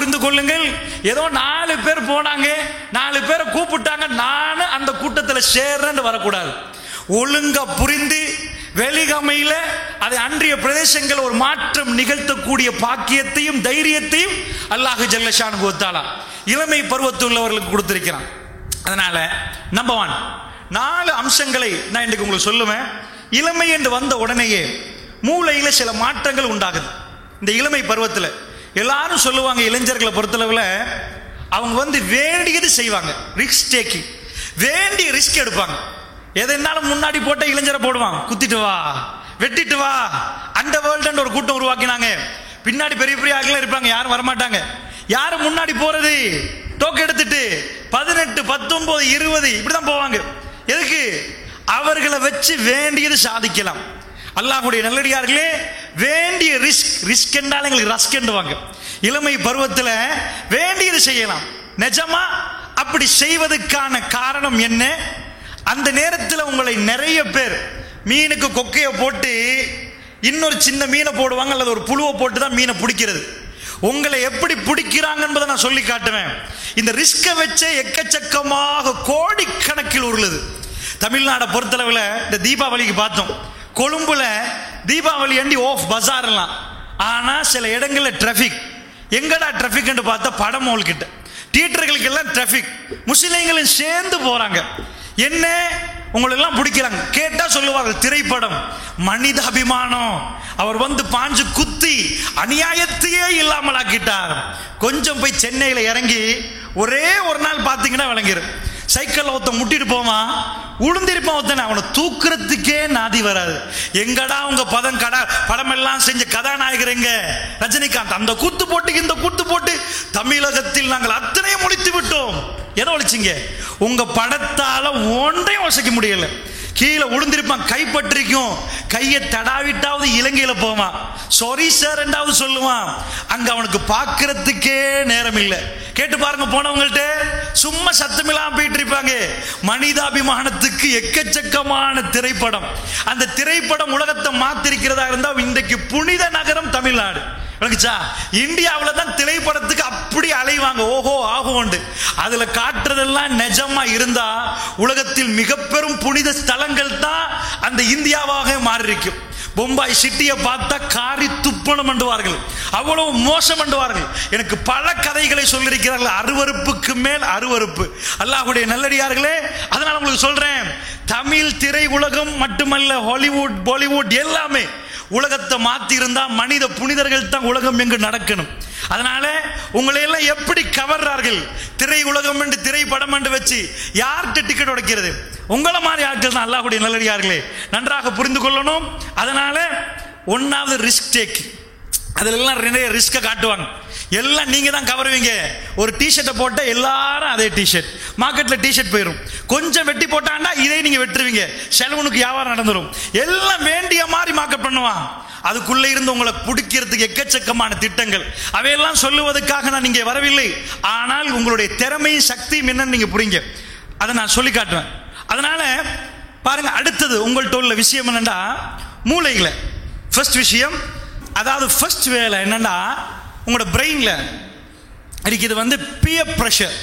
புரிந்து கொள்ளுங்கள் ஏதோ நாலு பேர் போனாங்க நாலு பேரை கூப்பிட்டாங்க நானும் அந்த கூட்டத்தில் சேர்றேன்னு வரக்கூடாது ஒழுங்கா புரிந்து வெளிகமையில அதை அன்றைய பிரதேசங்கள் ஒரு மாற்றம் நிகழ்த்தக்கூடிய பாக்கியத்தையும் தைரியத்தையும் அல்லாஹ் ஜல்லஷான் கோத்தாலா இளமை பருவத்துள்ளவர்களுக்கு கொடுத்திருக்கிறான் அதனால நம்பர் ஒன் நாலு அம்சங்களை நான் இன்றைக்கு உங்களுக்கு சொல்லுவேன் இளமை என்று வந்த உடனேயே மூளையில சில மாற்றங்கள் உண்டாகுது இந்த இளமை பருவத்தில் எல்லாரும் சொல்லுவாங்க இளைஞர்களை பொறுத்தளவில் அவங்க வந்து வேண்டியது செய்வாங்க ரிஸ்க் டேக்கிங் வேண்டிய ரிஸ்க் எடுப்பாங்க எதுனாலும் முன்னாடி போட்ட இளைஞரை போடுவான் குத்திட்டு வா வெட்டிட்டு வா அந்த வேர்ல்டு ஒரு கூட்டம் உருவாக்கினாங்க பின்னாடி பெரிய பெரிய ஆட்கள் இருப்பாங்க யாரும் வரமாட்டாங்க யாரு முன்னாடி போறது டோக்கு எடுத்துட்டு பதினெட்டு பத்தொன்பது இருபது இப்படிதான் போவாங்க எதுக்கு அவர்களை வச்சு வேண்டியது சாதிக்கலாம் அல்லாஹ்வுடைய நல்லடியார்களே வேண்டிய ரிஸ்க் ரிஸ்க் என்றால் எங்களுக்கு ரஸ்க் என்றுவாங்க இளமை பருவத்தில் வேண்டியது செய்யலாம் நிஜமா அப்படி செய்வதற்கான காரணம் என்ன அந்த நேரத்தில் உங்களை நிறைய பேர் மீனுக்கு கொக்கையை போட்டு இன்னொரு சின்ன மீனை போடுவாங்க அல்லது ஒரு புழுவை போட்டு தான் மீனை பிடிக்கிறது உங்களை எப்படி பிடிக்கிறாங்க என்பதை நான் சொல்லி காட்டுவேன் இந்த ரிஸ்கை வச்சே எக்கச்சக்கமாக கோடிக்கணக்கில் உருளுது தமிழ்நாடை பொறுத்தளவில் இந்த தீபாவளிக்கு பார்த்தோம் கொழும்புல தீபாவளி அண்டி ஓஃப் பஜார்லாம் ஆனா சில இடங்கள்ல டிராஃபிக் எங்கடா டிராஃபிக் பார்த்தா படமோல் கிட்ட தியேட்டர்களுக்கு எல்லாம் டிராஃபிக் முஸ்லிம்களும் சேர்ந்து போறாங்க என்ன உங்களெல்லாம் பிடிக்கிறாங்க கேட்டா சொல்லுவார்கள் திரைப்படம் மனித அபிமானம் அவர் வந்து பாஞ்சு குத்தி அநியாயத்தையே இல்லாமல் ஆக்கிட்டார் கொஞ்சம் போய் சென்னையில இறங்கி ஒரே ஒரு நாள் பார்த்தீங்கன்னா விளங்கிரும் சைக்கிள் ஒருத்தன் முட்டிட்டு போவான் உளுந்திருப்பான் ஒருத்தன் அவனை தூக்குறதுக்கே நாதி வராது எங்கடா உங்க பதம் கடா படம் எல்லாம் செஞ்ச கதாநாயகர் எங்க ரஜினிகாந்த் அந்த கூத்து போட்டு இந்த கூத்து போட்டு தமிழகத்தில் நாங்கள் அத்தனையும் முடித்து விட்டோம் எதை ஒழிச்சிங்க உங்க படத்தால ஒன்றையும் வசிக்க முடியல கீழே உளுந்திருப்பான் கைப்பற்றிக்கும் கையை தடாவிட்டாவது இலங்கையில போவான் சாரி சார் ரெண்டாவது சொல்லுவான் அங்க அவனுக்கு பார்க்கறதுக்கே நேரம் இல்லை கேட்டு பாருங்க போனவங்கள்ட்ட சும்மா சத்தமில்லாம போயிட்டு இருப்பாங்க மனிதாபிமானத்துக்கு எக்கச்சக்கமான திரைப்படம் அந்த திரைப்படம் உலகத்தை மாத்திருக்கிறதா இருந்தா இன்றைக்கு புனித நகரம் தமிழ்நாடு விளக்குச்சா இந்தியாவில் தான் திரைப்படத்துக்கு அப்படி அலைவாங்க ஓஹோ ஆகும்ண்டு அதுல காட்டுறதெல்லாம் நிஜமா இருந்தா உலகத்தில் மிக பெரும் புனித ஸ்தலங்கள் தான் அந்த இந்தியாவாக மாறி இருக்கும் பொம்பாய் சிட்டியை பார்த்தா காரி துப்பணம் பண்ணுவார்கள் அவ்வளவு மோசம் பண்ணுவார்கள் எனக்கு பல கதைகளை சொல்லியிருக்கிறார்கள் அருவருப்புக்கு மேல் அருவருப்பு அல்லாஹுடைய நல்லடியார்களே அதனால உங்களுக்கு சொல்றேன் தமிழ் திரை உலகம் மட்டுமல்ல ஹாலிவுட் பாலிவுட் எல்லாமே உலகத்தை மாத்தி இருந்தா மனித புனிதர்கள் தான் உலகம் எங்கு நடக்கணும் அதனால உங்களை எல்லாம் எப்படி கவர்றார்கள் திரை உலகம் என்று திரைப்படம் என்று வச்சு யார்கிட்ட டிக்கெட் உடைக்கிறது உங்களை மாதிரி ஆட்கள் தான் அல்லாஹுடைய நல்லடியார்களே நன்றாக புரிந்து கொள்ளணும் அதனால ஒன்னாவது ரிஸ்க் டேக் அதுல எல்லாம் நிறைய ரிஸ்கை காட்டுவாங்க எல்லாம் நீங்க தான் கவருவீங்க ஒரு டிஷர்ட்டை போட்ட எல்லாரும் அதே டிஷர்ட் மார்க்கெட்ல டிஷர்ட் போயிடும் கொஞ்சம் வெட்டி போட்டாண்டா இதே நீங்க வெட்டுருவீங்க செலவுனுக்கு வியாபாரம் நடந்துடும் எல்லாம் வேண்டிய மாதிரி மார்க்கெட் பண்ணுவான் அதுக்குள்ள இருந்து உங்களை பிடிக்கிறதுக்கு எக்கச்சக்கமான திட்டங்கள் அவையெல்லாம் சொல்லுவதற்காக நான் இங்கே வரவில்லை ஆனால் உங்களுடைய திறமையும் சக்தியும் என்னன்னு நீங்க புரிங்க அதை நான் சொல்லி காட்டுவேன் அதனால பாருங்க அடுத்தது உங்கள்கிட்ட உள்ள விஷயம் என்னன்னா மூளைகளை ஃபர்ஸ்ட் விஷயம் அதாவது ஃபர்ஸ்ட் வேலை என்னன்னா உங்களோட பிரெயின்ல இருக்குது வந்து பியர் ப்ரெஷர்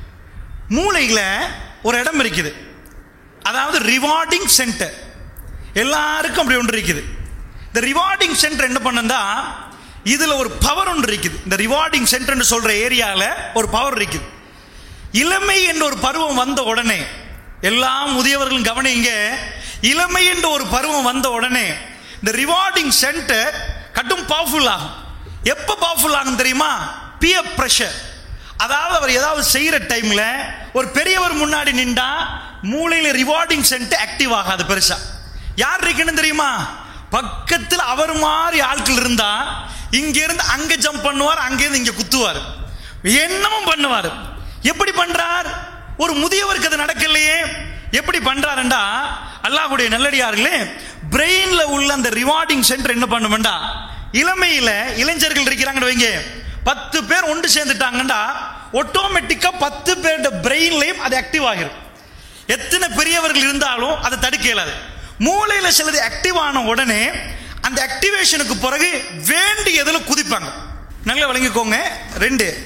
மூளையில ஒரு இடம் இருக்குது அதாவது ரிவார்டிங் சென்டர் எல்லாருக்கும் அப்படி ஒன்று இருக்குது இந்த ரிவார்டிங் சென்டர் என்ன பண்ணா இதுல ஒரு பவர் ஒன்று இருக்குது இந்த ரிவார்டிங் சென்டர்னு சொல்ற ஏரியால ஒரு பவர் இருக்குது இளமை என்ற ஒரு பருவம் வந்த உடனே எல்லா முதியவர்களும் கவனிங்க இளமை என்ற ஒரு பருவம் வந்த உடனே இந்த ரிவார்டிங் சென்டர் கட்டும் பவர்ஃபுல் ஆகும் எப்போ பவர்ஃபுல் ஆகும் தெரியுமா பியர் ப்ரெஷர் அதாவது அவர் ஏதாவது செய்யற டைம்ல ஒரு பெரியவர் முன்னாடி நின்றா மூளையில ரிவார்டிங் சென்டர் ஆக்டிவ் ஆகாது பெருசா யார் இருக்குன்னு தெரியுமா பக்கத்தில் அவர் மாதிரி ஆட்கள் இருந்தா இங்க இருந்து அங்க ஜம்ப் பண்ணுவார் அங்க இருந்து இங்க குத்துவார் என்னமும் பண்ணுவார் எப்படி பண்றார் ஒரு முதியவருக்கு அது நடக்கலையே எப்படி பண்றாருண்டா அல்லாஹ்வுடைய நல்லடியார்களே பிரெயின்ல உள்ள அந்த ரிவார்டிங் சென்டர் என்ன பண்ணுமெண்டா இளமையில இளைஞர்கள் இருக்கிறாங்கன்னு வைங்க பத்து பேர் ஒன்று சேர்ந்துட்டாங்கண்டா ஆட்டோமேட்டிக்கா பத்து பேரோட பிரெயின்லையும் அது ஆக்டிவ் ஆகிரும் எத்தனை பெரியவர்கள் இருந்தாலும் அதை தடுக்க இயலாது மூளையில சிலது ஆக்டிவ் ஆன உடனே அந்த ஆக்டிவேஷனுக்கு பிறகு வேண்டியதுல குதிப்பாங்க நல்லா விளங்கிக்கோங்க ரெண்டு